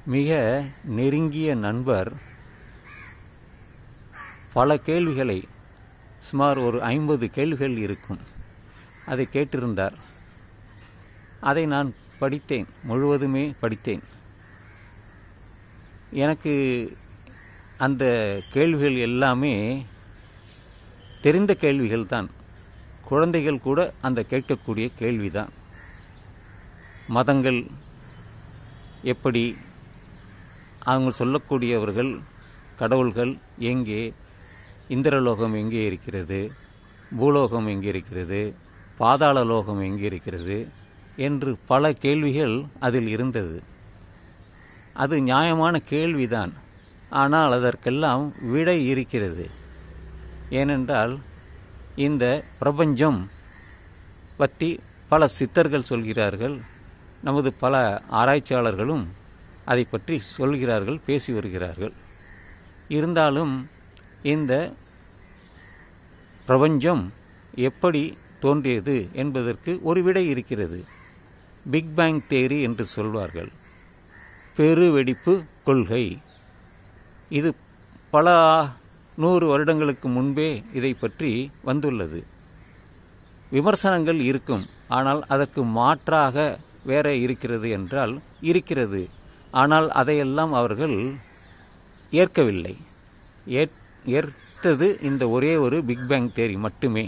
மிக நெருங்கிய நண்பர் பல கேள்விகளை சுமார் ஒரு ஐம்பது கேள்விகள் இருக்கும் அதை கேட்டிருந்தார் அதை நான் படித்தேன் முழுவதுமே படித்தேன் எனக்கு அந்த கேள்விகள் எல்லாமே தெரிந்த கேள்விகள் தான் குழந்தைகள் கூட அந்த கேட்கக்கூடிய கேள்விதான் மதங்கள் எப்படி அவங்க சொல்லக்கூடியவர்கள் கடவுள்கள் எங்கே இந்திரலோகம் எங்கே இருக்கிறது பூலோகம் எங்கே இருக்கிறது பாதாள லோகம் எங்கே இருக்கிறது என்று பல கேள்விகள் அதில் இருந்தது அது நியாயமான கேள்விதான் ஆனால் அதற்கெல்லாம் விடை இருக்கிறது ஏனென்றால் இந்த பிரபஞ்சம் பற்றி பல சித்தர்கள் சொல்கிறார்கள் நமது பல ஆராய்ச்சியாளர்களும் அதை பற்றி சொல்கிறார்கள் பேசி வருகிறார்கள் இருந்தாலும் இந்த பிரபஞ்சம் எப்படி தோன்றியது என்பதற்கு ஒரு விடை இருக்கிறது பிக் பேங் தேரி என்று சொல்வார்கள் பெருவெடிப்பு கொள்கை இது பல நூறு வருடங்களுக்கு முன்பே இதை பற்றி வந்துள்ளது விமர்சனங்கள் இருக்கும் ஆனால் அதற்கு மாற்றாக வேற இருக்கிறது என்றால் இருக்கிறது ஆனால் அதையெல்லாம் அவர்கள் ஏற்கவில்லை ஏற்றது இந்த ஒரே ஒரு பிக் பேங் தேரி மட்டுமே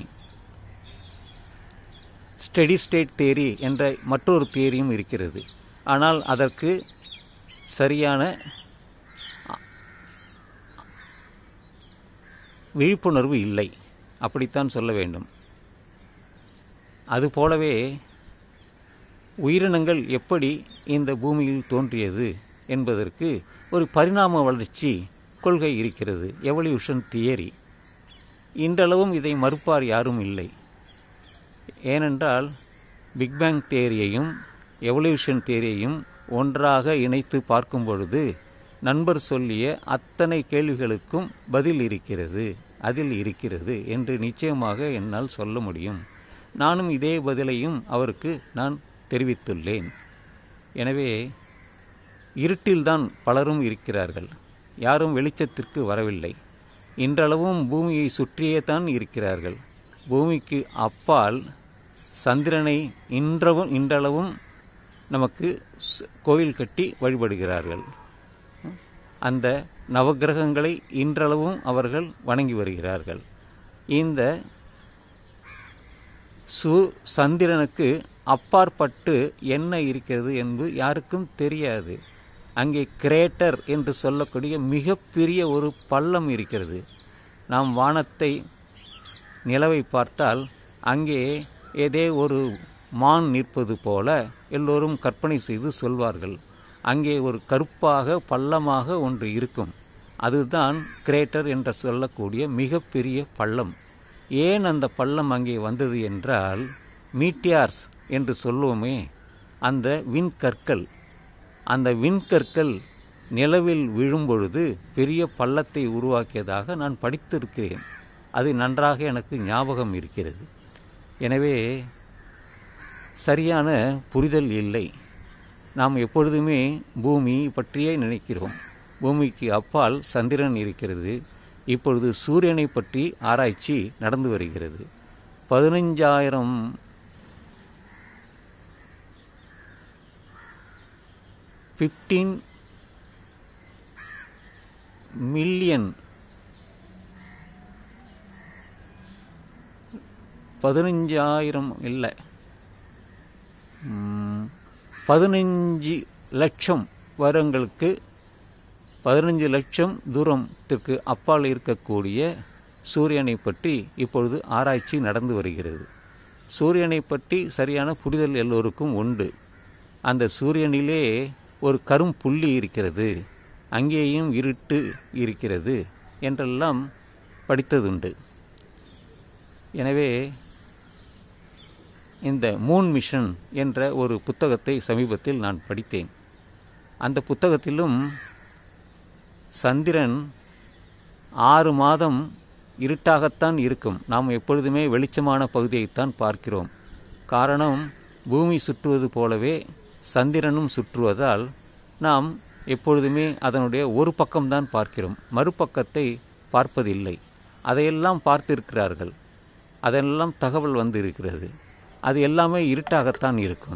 ஸ்டெடி ஸ்டேட் தேரி என்ற மற்றொரு தேரியும் இருக்கிறது ஆனால் அதற்கு சரியான விழிப்புணர்வு இல்லை அப்படித்தான் சொல்ல வேண்டும் அதுபோலவே உயிரினங்கள் எப்படி இந்த பூமியில் தோன்றியது என்பதற்கு ஒரு பரிணாம வளர்ச்சி கொள்கை இருக்கிறது எவல்யூஷன் தியரி இன்றளவும் இதை மறுப்பார் யாரும் இல்லை ஏனென்றால் பிக் பேங் தேரியையும் எவல்யூஷன் தேரியையும் ஒன்றாக இணைத்து பார்க்கும் பொழுது நண்பர் சொல்லிய அத்தனை கேள்விகளுக்கும் பதில் இருக்கிறது அதில் இருக்கிறது என்று நிச்சயமாக என்னால் சொல்ல முடியும் நானும் இதே பதிலையும் அவருக்கு நான் தெரிவித்துள்ளேன் எனவே இருட்டில்தான் பலரும் இருக்கிறார்கள் யாரும் வெளிச்சத்திற்கு வரவில்லை இன்றளவும் பூமியை சுற்றியே தான் இருக்கிறார்கள் பூமிக்கு அப்பால் சந்திரனை இன்றவும் இன்றளவும் நமக்கு கோயில் கட்டி வழிபடுகிறார்கள் அந்த நவகிரகங்களை இன்றளவும் அவர்கள் வணங்கி வருகிறார்கள் இந்த சு சந்திரனுக்கு அப்பாற்பட்டு என்ன இருக்கிறது என்று யாருக்கும் தெரியாது அங்கே கிரேட்டர் என்று சொல்லக்கூடிய மிகப்பெரிய ஒரு பள்ளம் இருக்கிறது நாம் வானத்தை நிலவை பார்த்தால் அங்கே ஏதே ஒரு மான் நிற்பது போல எல்லோரும் கற்பனை செய்து சொல்வார்கள் அங்கே ஒரு கருப்பாக பள்ளமாக ஒன்று இருக்கும் அதுதான் கிரேட்டர் என்று சொல்லக்கூடிய மிகப்பெரிய பள்ளம் ஏன் அந்த பள்ளம் அங்கே வந்தது என்றால் மீட்டியார்ஸ் என்று சொல்லுவோமே அந்த விண்கற்கள் அந்த விண்கற்கள் நிலவில் விழும்பொழுது பெரிய பள்ளத்தை உருவாக்கியதாக நான் படித்திருக்கிறேன் அது நன்றாக எனக்கு ஞாபகம் இருக்கிறது எனவே சரியான புரிதல் இல்லை நாம் எப்பொழுதுமே பூமி பற்றியே நினைக்கிறோம் பூமிக்கு அப்பால் சந்திரன் இருக்கிறது இப்பொழுது சூரியனை பற்றி ஆராய்ச்சி நடந்து வருகிறது பதினஞ்சாயிரம் ஃபிஃப்டீன் மில்லியன் பதினஞ்சாயிரம் இல்லை பதினஞ்சு லட்சம் வருடங்களுக்கு பதினஞ்சு லட்சம் தூரத்திற்கு அப்பால் இருக்கக்கூடிய சூரியனை பற்றி இப்பொழுது ஆராய்ச்சி நடந்து வருகிறது சூரியனை பற்றி சரியான புரிதல் எல்லோருக்கும் உண்டு அந்த சூரியனிலே ஒரு கரும் புள்ளி இருக்கிறது அங்கேயும் இருட்டு இருக்கிறது என்றெல்லாம் படித்ததுண்டு எனவே இந்த மூன் மிஷன் என்ற ஒரு புத்தகத்தை சமீபத்தில் நான் படித்தேன் அந்த புத்தகத்திலும் சந்திரன் ஆறு மாதம் இருட்டாகத்தான் இருக்கும் நாம் எப்பொழுதுமே வெளிச்சமான பகுதியைத்தான் பார்க்கிறோம் காரணம் பூமி சுற்றுவது போலவே சந்திரனும் சுற்றுவதால் நாம் எப்பொழுதுமே அதனுடைய ஒரு பக்கம்தான் பார்க்கிறோம் மறுபக்கத்தை பார்ப்பதில்லை அதையெல்லாம் பார்த்திருக்கிறார்கள் அதெல்லாம் தகவல் வந்து இருக்கிறது அது எல்லாமே இருட்டாகத்தான் இருக்கும்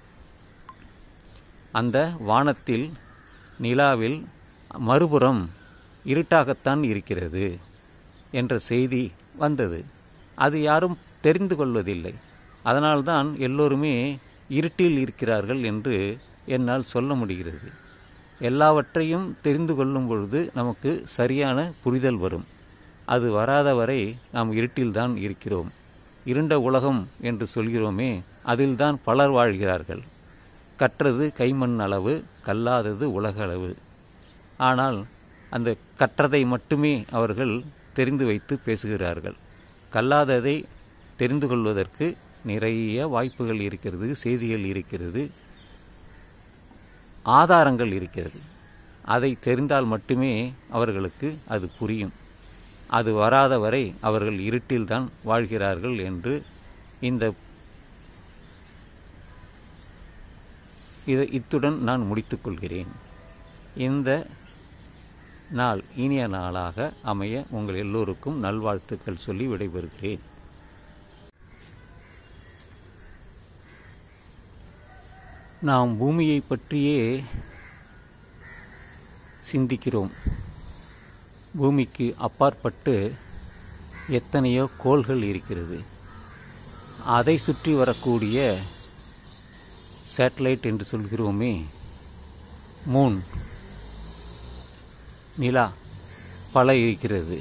அந்த வானத்தில் நிலாவில் மறுபுறம் இருட்டாகத்தான் இருக்கிறது என்ற செய்தி வந்தது அது யாரும் தெரிந்து கொள்வதில்லை அதனால்தான் எல்லோருமே இருட்டில் இருக்கிறார்கள் என்று என்னால் சொல்ல முடிகிறது எல்லாவற்றையும் தெரிந்து கொள்ளும் பொழுது நமக்கு சரியான புரிதல் வரும் அது வராத வரை நாம் இருட்டில்தான் இருக்கிறோம் இருண்ட உலகம் என்று சொல்கிறோமே அதில்தான் பலர் வாழ்கிறார்கள் கற்றது கைமண் அளவு கல்லாதது உலக அளவு ஆனால் அந்த கற்றதை மட்டுமே அவர்கள் தெரிந்து வைத்து பேசுகிறார்கள் கல்லாததை தெரிந்து கொள்வதற்கு நிறைய வாய்ப்புகள் இருக்கிறது செய்திகள் இருக்கிறது ஆதாரங்கள் இருக்கிறது அதை தெரிந்தால் மட்டுமே அவர்களுக்கு அது புரியும் அது வராத வரை அவர்கள் இருட்டில்தான் வாழ்கிறார்கள் என்று இந்த இதை இத்துடன் நான் முடித்துக்கொள்கிறேன் இந்த நாள் இனிய நாளாக அமைய உங்கள் எல்லோருக்கும் நல்வாழ்த்துக்கள் சொல்லி விடைபெறுகிறேன் நாம் பூமியை பற்றியே சிந்திக்கிறோம் பூமிக்கு அப்பாற்பட்டு எத்தனையோ கோள்கள் இருக்கிறது அதை சுற்றி வரக்கூடிய சேட்டலைட் என்று சொல்கிறோமே மூன் நிலா பல இருக்கிறது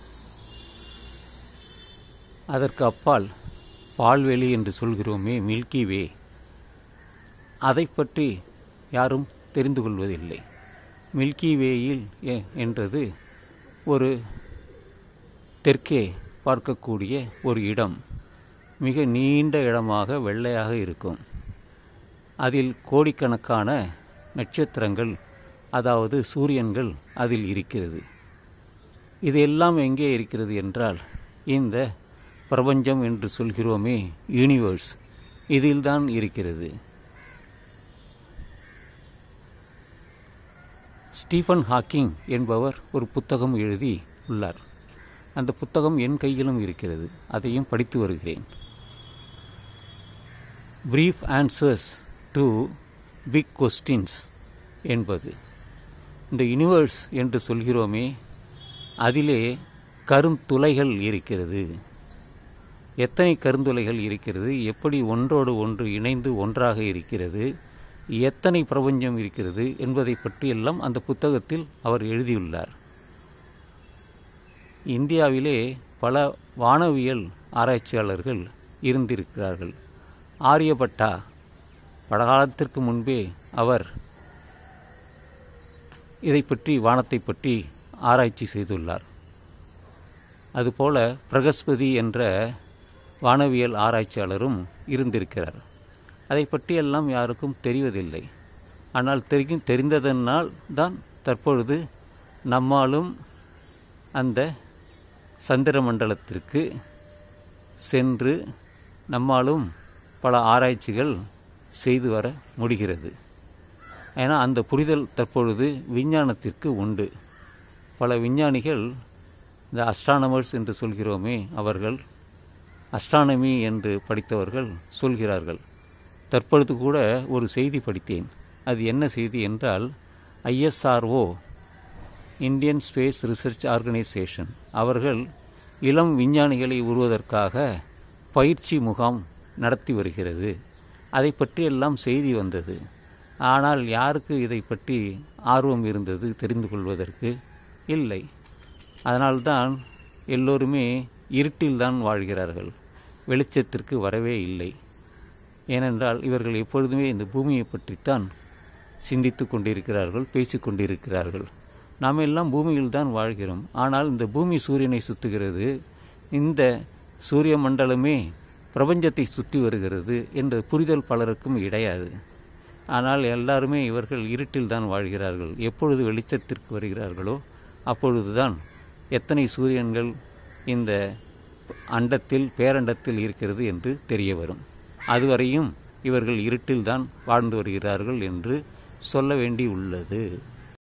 அதற்கு அப்பால் பால்வெளி என்று சொல்கிறோமே மில்கி வே அதை பற்றி யாரும் தெரிந்து கொள்வதில்லை மில்கி வேயில் எ- என்றது ஒரு தெற்கே பார்க்கக்கூடிய ஒரு இடம் மிக நீண்ட இடமாக வெள்ளையாக இருக்கும் அதில் கோடிக்கணக்கான நட்சத்திரங்கள் அதாவது சூரியன்கள் அதில் இருக்கிறது இது எல்லாம் எங்கே இருக்கிறது என்றால் இந்த பிரபஞ்சம் என்று சொல்கிறோமே யூனிவர்ஸ் இதில்தான் இருக்கிறது ஸ்டீஃபன் ஹாக்கிங் என்பவர் ஒரு புத்தகம் எழுதி உள்ளார் அந்த புத்தகம் என் கையிலும் இருக்கிறது அதையும் படித்து வருகிறேன் brief answers to big questions என்பது இந்த யுனிவர்ஸ் என்று சொல்கிறோமே அதிலே கருந்துளைகள் இருக்கிறது எத்தனை கருந்துளைகள் இருக்கிறது எப்படி ஒன்றோடு ஒன்று இணைந்து ஒன்றாக இருக்கிறது எத்தனை பிரபஞ்சம் இருக்கிறது என்பதை பற்றியெல்லாம் அந்த புத்தகத்தில் அவர் எழுதியுள்ளார் இந்தியாவிலே பல வானவியல் ஆராய்ச்சியாளர்கள் இருந்திருக்கிறார்கள் ஆரியபட்டா பலகாலத்திற்கு முன்பே அவர் இதை பற்றி வானத்தை பற்றி ஆராய்ச்சி செய்துள்ளார் அதுபோல பிரகஸ்பதி என்ற வானவியல் ஆராய்ச்சியாளரும் இருந்திருக்கிறார் அதை பற்றியெல்லாம் யாருக்கும் தெரிவதில்லை ஆனால் தெரியும் தெரிந்ததனால் தான் தற்பொழுது நம்மாலும் அந்த சந்திர மண்டலத்திற்கு சென்று நம்மாலும் பல ஆராய்ச்சிகள் செய்து வர முடிகிறது ஏன்னா அந்த புரிதல் தற்பொழுது விஞ்ஞானத்திற்கு உண்டு பல விஞ்ஞானிகள் இந்த அஸ்ட்ரானமர்ஸ் என்று சொல்கிறோமே அவர்கள் அஸ்ட்ரானமி என்று படித்தவர்கள் சொல்கிறார்கள் தற்பொழுது கூட ஒரு செய்தி படித்தேன் அது என்ன செய்தி என்றால் ISRO Indian space research organisation அவர்கள் இளம் விஞ்ஞானிகளை உருவதற்காக பயிற்சி முகாம் நடத்தி வருகிறது அதை பற்றியெல்லாம் செய்தி வந்தது ஆனால் யாருக்கு இதை பற்றி ஆர்வம் இருந்தது தெரிந்து கொள்வதற்கு இல்லை அதனால்தான் எல்லோருமே இருட்டில்தான் வாழ்கிறார்கள் வெளிச்சத்திற்கு வரவே இல்லை ஏனென்றால் இவர்கள் எப்பொழுதுமே இந்த பூமியை பற்றித்தான் சிந்தித்து கொண்டிருக்கிறார்கள் பேசி கொண்டிருக்கிறார்கள் நாம் எல்லாம் பூமியில் தான் வாழ்கிறோம் ஆனால் இந்த பூமி சூரியனை சுற்றுகிறது இந்த சூரிய மண்டலமே பிரபஞ்சத்தை சுற்றி வருகிறது என்ற புரிதல் பலருக்கும் கிடையாது ஆனால் எல்லாருமே இவர்கள் இருட்டில் தான் வாழ்கிறார்கள் எப்பொழுது வெளிச்சத்திற்கு வருகிறார்களோ அப்பொழுதுதான் எத்தனை சூரியன்கள் இந்த அண்டத்தில் பேரண்டத்தில் இருக்கிறது என்று தெரிய வரும் அதுவரையும் இவர்கள் இருட்டில் தான் வாழ்ந்து வருகிறார்கள் என்று சொல்ல வேண்டி உள்ளது